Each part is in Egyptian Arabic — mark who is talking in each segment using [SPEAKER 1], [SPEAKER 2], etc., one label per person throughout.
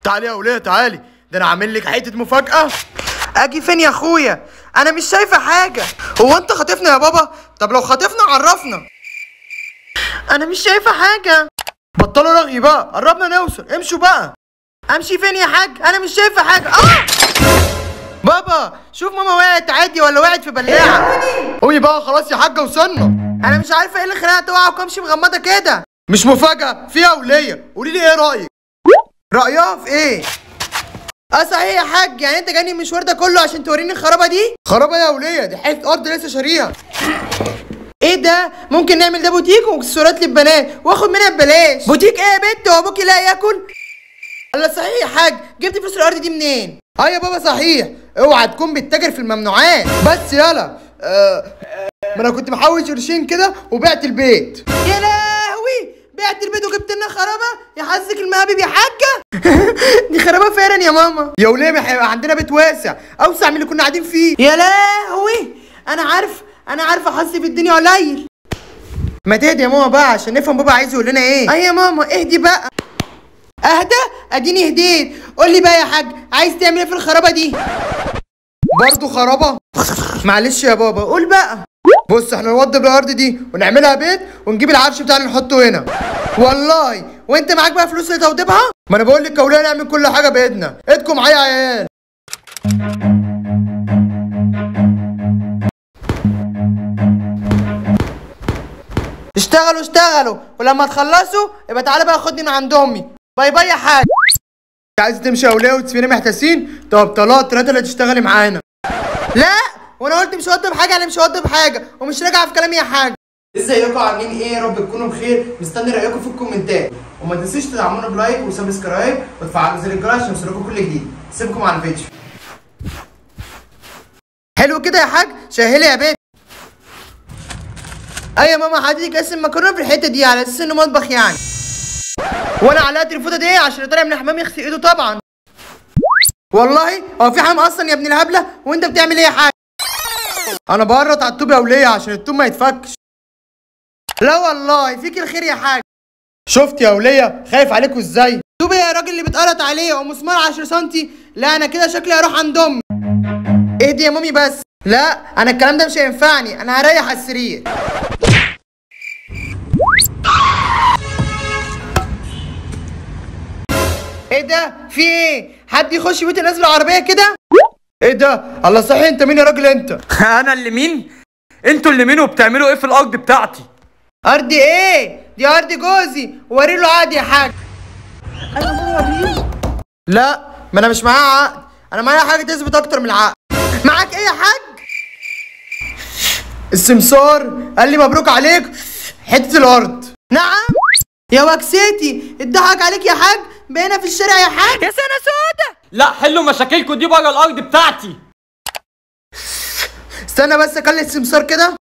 [SPEAKER 1] تعالي يا وليه تعالي ده انا عامل لك حته مفاجاه اجي فين يا اخويا انا مش شايفه حاجه هو انت خاطفنا يا بابا طب لو خاطفنا عرفنا انا مش شايفه حاجه بطلوا رغي بقى قربنا نوصل امشوا بقى امشي فين يا حاج انا مش شايفه حاجه اه بابا شوف ماما وقعت عادي ولا وقعت في بلاعه قومي بقى خلاص يا حاجه وصلنا انا مش عارفه ايه اللي خلاها تقع وكمشي مغمضه كده مش مفاجاه فيها وليه قولي لي ايه رايك رايها في ايه اه صحيح يا حاج يعني انت جاي المشوار ده كله عشان توريني الخرابه دي خرابه يا وليه دي حته ارض لسه شاريها ايه ده ممكن نعمل ده بوتيك واكسسوارات للبنات واخد منها ببلاش بوتيك ايه يا بنت هو ابوكي لا ياكل الله صحيح يا حاج جبت فلوس الارض دي منين اه يا بابا صحيح اوعى تكون بتتاجر في الممنوعات بس يلا آه ما انا كنت محوش قرشين كده وبعت البيت يا لهوي بعت البيت وجبت لنا خرابه يا حظك المهبب يا حاجه دي خرابه فعلا يا ماما يا وليه ما هيبقى عندنا بيت واسع اوسع من اللي كنا قاعدين فيه يا لهوي انا عارف انا عارفه حظي في الدنيا قليل ما تهدي يا ماما بقى عشان نفهم بابا عايز يقول لنا ايه اي يا ماما اهدي بقى اهدى اديني هديت قول لي بقى يا حاج عايز تعمل ايه في الخرابه دي برضه خرابه معلش يا بابا قول بقى بص احنا نوضب الارض دي ونعملها بيت ونجيب العفش بتاعنا نحطه هنا والله وانت معاك بقى فلوس لتوضيبها ما انا بقول لك كولنا نعمل كل حاجه بايدنا ايدكم معايا يا عيال اشتغلوا اشتغلوا ولما تخلصوا يبقى تعالى بقى خدني من عند امي باي باي يا حاج عايز تمشي يا وليه وتسيبيني محتاسين طب طلاق ثلاثه اللي تشتغلي معانا لا وانا قلت مش هوضب حاجه انا مش هوضب حاجه ومش راجعه في كلامي يا حاج ازيكم عاملين ايه يا رب تكونوا بخير مستني رايكم في الكومنتات وما تنسوش تدعمونا بلايك وسبسكرايب وتفعلوا زر الجرس عشان يوصلكم كل جديد سيبكم على الفيديو حلو كده يا حاج شهلي يا بيت اي يا ماما حضرتك قسم مكرونه في الحته دي على اساس انه مطبخ يعني وانا علقت الفوطه دي عشان طالع من الحمام يغسل ايده طبعا والله هو في حمام اصلا يا ابن الهبله وانت بتعمل ايه يا حاج انا بقرط على الطوب يا وليه عشان الطوب ما يتفكش لا والله فيك الخير يا حاج شفت يا وليه خايف عليكوا ازاي طوب يا راجل اللي بتقرط عليه هو مسمار 10 سنتي لا انا كده شكلي هروح عند امي اهدي يا مامي بس لا انا الكلام ده مش هينفعني انا هريح على السرير ايه ده في ايه حد يخش بيت الناس بالعربيه كده ايه ده الله صحيح انت مين يا راجل انت
[SPEAKER 2] انا اللي مين انتوا اللي مين وبتعملوا ايه في الارض بتاعتي
[SPEAKER 1] ارض ايه دي ارض جوزي وري له عقد يا حاج لا ما انا مش معايا عقد انا معايا حاجه تثبت اكتر من العقد معاك ايه يا حاج السمسار قال لي مبروك عليك حته الارض نعم يا وكسيتي اتضحك عليك يا حاج بقينا في الشارع يا حاج
[SPEAKER 2] يا سنه سودا لا حلوا مشاكلكم دي بره الارض بتاعتي
[SPEAKER 1] استنى بس اكلم السمسار كده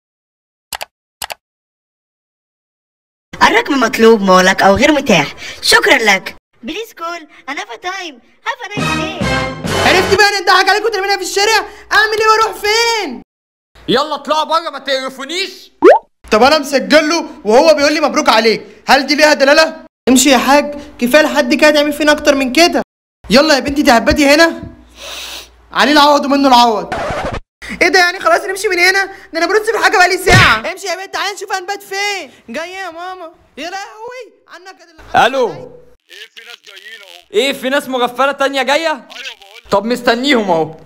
[SPEAKER 3] الرقم مطلوب مولك أو غير متاح شكرا لك بليز كول أنا في تايم هاف نايس داي
[SPEAKER 1] عرفت بقى ان اتضحك عليك وترمينا في الشارع اعمل ايه واروح فين
[SPEAKER 2] يلا اطلعوا بره ما تقرفونيش
[SPEAKER 1] طب انا مسجل له وهو بيقول لي مبروك عليك هل دي ليها دلاله امشي يا حاج كفايه لحد كده تعمل فينا اكتر من كده يلا يا بنتي تهبدي هنا عليه العوض ومنه العوض ايه ده يعني خلاص نمشي من هنا ده انا برص في الحاجه بقالي ساعه امشي يا بنت تعالي نشوف هنبات فين جايه يا ماما يا لهوي عنك
[SPEAKER 2] الو ايه في ناس جايين اهو ايه في ناس مغفله تانية جايه ايوه بقول طب مستنيهم اهو